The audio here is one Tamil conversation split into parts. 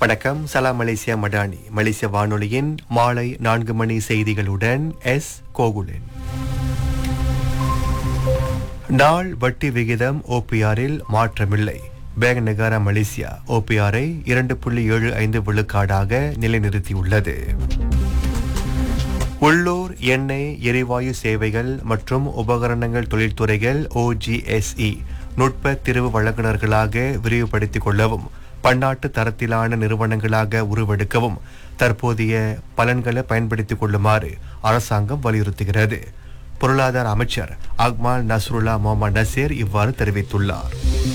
வணக்கம் சலாம் மலேசியா மடானி மலேசிய வானொலியின் மாலை நான்கு மணி செய்திகளுடன் எஸ் கோகுலன் நாள் வட்டி விகிதம் ஓபிஆரில் மாற்றமில்லை பேங்க் நகாரா மலேசியா ஓபிஆரை இரண்டு புள்ளி ஏழு ஐந்து விழுக்காடாக நிலைநிறுத்தியுள்ளது உள்ளூர் எண்ணெய் எரிவாயு சேவைகள் மற்றும் உபகரணங்கள் தொழில்துறைகள் ஓஜிஎஸ்இ நுட்ப திரிவு வழங்குனர்களாக விரிவுபடுத்திக் கொள்ளவும் பன்னாட்டு தரத்திலான நிறுவனங்களாக உருவெடுக்கவும் தற்போதைய பலன்களை பயன்படுத்திக் கொள்ளுமாறு அரசாங்கம் வலியுறுத்துகிறது பொருளாதார அமைச்சர் அக்மால் நஸ்ருல்லா முகமது நசீர் இவ்வாறு தெரிவித்துள்ளார்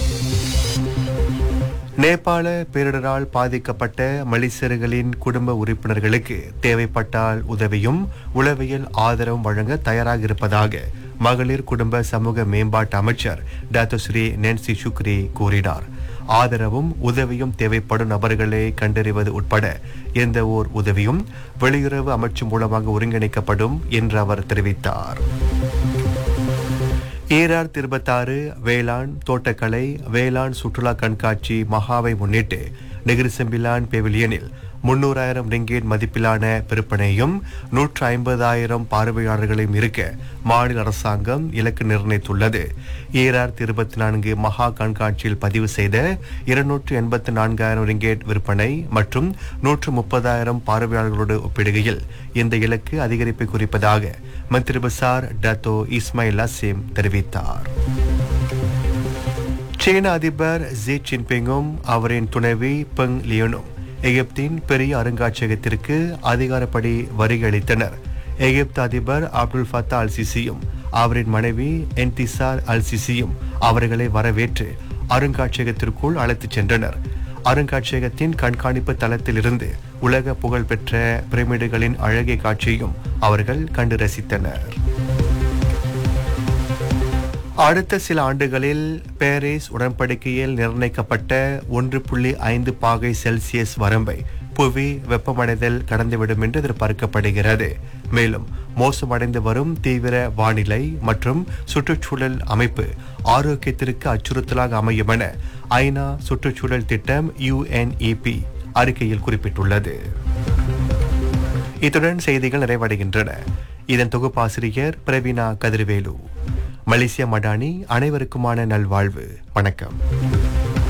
நேபாள பேரிடரால் பாதிக்கப்பட்ட மலேசியர்களின் குடும்ப உறுப்பினர்களுக்கு தேவைப்பட்டால் உதவியும் உளவியல் ஆதரவும் வழங்க தயாராக இருப்பதாக மகளிர் குடும்ப சமூக மேம்பாட்டு அமைச்சர் டாக்டர் நென்சி சுக்ரி கூறினார் ஆதரவும் உதவியும் தேவைப்படும் நபர்களை கண்டறிவது உட்பட எந்த ஓர் உதவியும் வெளியுறவு அமைச்சு மூலமாக ஒருங்கிணைக்கப்படும் என்று அவர் தெரிவித்தார் ஈரார் இருபத்தாறு வேளாண் தோட்டக்கலை வேளாண் சுற்றுலா கண்காட்சி மகாவை முன்னிட்டு நெகிரிசெம்பிலான் பெவிலியனில் முன்னூறாயிரம் ரிங்கேட் மதிப்பிலான விற்பனையும் நூற்று ஐம்பதாயிரம் பார்வையாளர்களையும் இருக்க மாநில அரசாங்கம் இலக்கு நிர்ணயித்துள்ளது ஈரார் இருபத்தி நான்கு மகா கண்காட்சியில் பதிவு செய்த இருநூற்று எண்பத்தி நான்காயிரம் ரிங்கேட் விற்பனை மற்றும் நூற்று முப்பதாயிரம் பார்வையாளர்களோடு ஒப்பிடுகையில் இந்த இலக்கு அதிகரிப்பை குறிப்பதாக மந்திரி பசார் டத்தோ இஸ்மாயில் அசீம் தெரிவித்தார் சீன அதிபர் ஜி ஜின்பிங்கும் அவரின் துணைவி பெங் லியோனும் எகிப்தின் பெரிய அருங்காட்சியகத்திற்கு அதிகாரப்படி வரி அளித்தனர் எகிப்து அதிபர் அப்துல் ஃபத்தா அல் சிசியும் அவரின் மனைவி என்டிசார் அல் சிசியும் அவர்களை வரவேற்று அருங்காட்சியகத்திற்குள் அழைத்துச் சென்றனர் அருங்காட்சியகத்தின் கண்காணிப்பு தளத்திலிருந்து உலக புகழ்பெற்ற பிரமிடுகளின் அழகிய காட்சியையும் அவர்கள் கண்டு ரசித்தனர் அடுத்த சில ஆண்டுகளில் பாரிஸ் உடன்படிக்கையில் நிர்ணயிக்கப்பட்ட ஒன்று புள்ளி ஐந்து பாகை செல்சியஸ் வரம்பை புவி வெப்பமடைதல் கடந்துவிடும் என்று எதிர்பார்க்கப்படுகிறது மேலும் மோசமடைந்து வரும் தீவிர வானிலை மற்றும் சுற்றுச்சூழல் அமைப்பு ஆரோக்கியத்திற்கு அச்சுறுத்தலாக அமையும் என ஐநா சுற்றுச்சூழல் திட்டம் யுஎன்இபி அறிக்கையில் குறிப்பிட்டுள்ளது இத்துடன் செய்திகள் நிறைவடைகின்றன இதன் தொகுப்பாசிரியர் பிரவீனா கதிர்வேலு மலேசிய மடானி அனைவருக்குமான நல்வாழ்வு வணக்கம்